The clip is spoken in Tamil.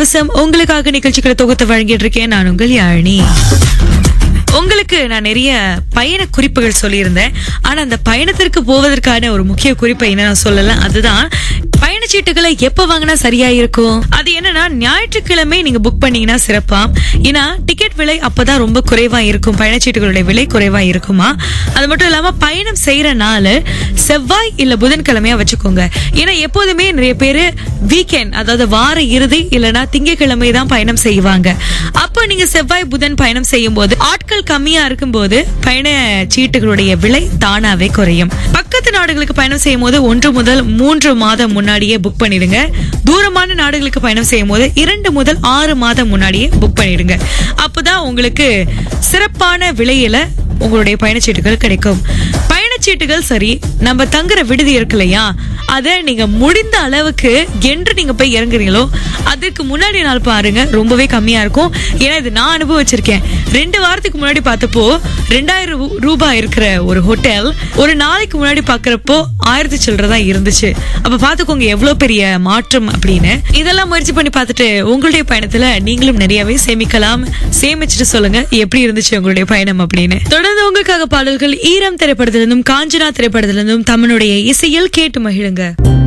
கவசம் உங்களுக்காக நிகழ்ச்சிகளை தொகுத்து வழங்கிட்டு இருக்கேன் நான் உங்கள் யாழினி உங்களுக்கு நான் நிறைய பயண குறிப்புகள் சொல்லியிருந்தேன் ஆனா அந்த பயணத்திற்கு போவதற்கான ஒரு முக்கிய குறிப்பை என்ன நான் சொல்லல அதுதான் பயணச்சீட்டுகளை எப்ப வாங்கினா சரியா இருக்கும் அது என்னன்னா ஞாயிற்றுக்கிழமை நீங்க புக் பண்ணீங்கன்னா சிறப்பா ஏன்னா டிக்கெட் விலை அப்பதான் ரொம்ப குறைவா இருக்கும் பயணச்சீட்டுகளுடைய விலை குறைவா இருக்குமா அது மட்டும் இல்லாம பயணம் செய்யற நாள் செவ்வாய் இல்ல புதன்கிழமையா வச்சுக்கோங்க ஏன்னா எப்போதுமே நிறைய பேரு வீக்கெண்ட் அதாவது வார இறுதி இல்லனா திங்கட்கிழமை தான் பயணம் செய்வாங்க அப்போ நீங்க செவ்வாய் புதன் பயணம் செய்யும் போது ஆட்கள் கம்மியா இருக்கும்போது பயண சீட்டுகளுடைய விலை தானாவே குறையும் பக்கத்து நாடுகளுக்கு பயணம் செய்யும் போது ஒன்று முதல் மூன்று மாதம் முன்னாடியே புக் பண்ணிடுங்க தூரமான நாடுகளுக்கு பயணம் செய்யும் போது இரண்டு முதல் ஆறு மாதம் முன்னாடியே புக் பண்ணிடுங்க அப்பதான் உங்களுக்கு சிறப்பான விலையில உங்களுடைய பயணச்சீட்டுகள் கிடைக்கும் பயணச்சீட்டுகள் சரி நம்ம தங்குற விடுதி இருக்கு இல்லையா அதை நீங்க முடிந்த அளவுக்கு என்று நீங்க போய் இறங்குறீங்களோ அதுக்கு முன்னாடி நாள் பாருங்க ரொம்பவே கம்மியா இருக்கும் ஏன்னா இது நான் அனுபவிச்சிருக்கேன் ரெண்டு வாரத்துக்கு முன்னாடி பார்த்தப்போ ரெண்டாயிரம் ரூ- ரூபாய் இருக்கிற ஒரு ஹோட்டல் ஒரு நாளைக்கு முன்னாடி பாக்குறப்போ ஆயிரத்தி சில்லறை தான் இருந்துச்சு அப்ப பாத்துக்கோங்க எவ்வளவு பெரிய மாற்றம் அப்படின்னு இதெல்லாம் முயற்சி பண்ணி பார்த்துட்டு உங்களுடைய பயணத்துல நீங்களும் நிறையவே சேமிக்கலாம் சேமிச்சுட்டு சொல்லுங்க எப்படி இருந்துச்சு உங்களுடைய பயணம் அப்படின்னு தொடர்ந்து உங்களுக்காக பாடல்கள் ஈரம் திரைப்படத்திலிருந்தும் காஞ்சனா திரைப்படத்திலிருந்தும் தமிழுடைய இசையில் கேட்டு மகிழுங்க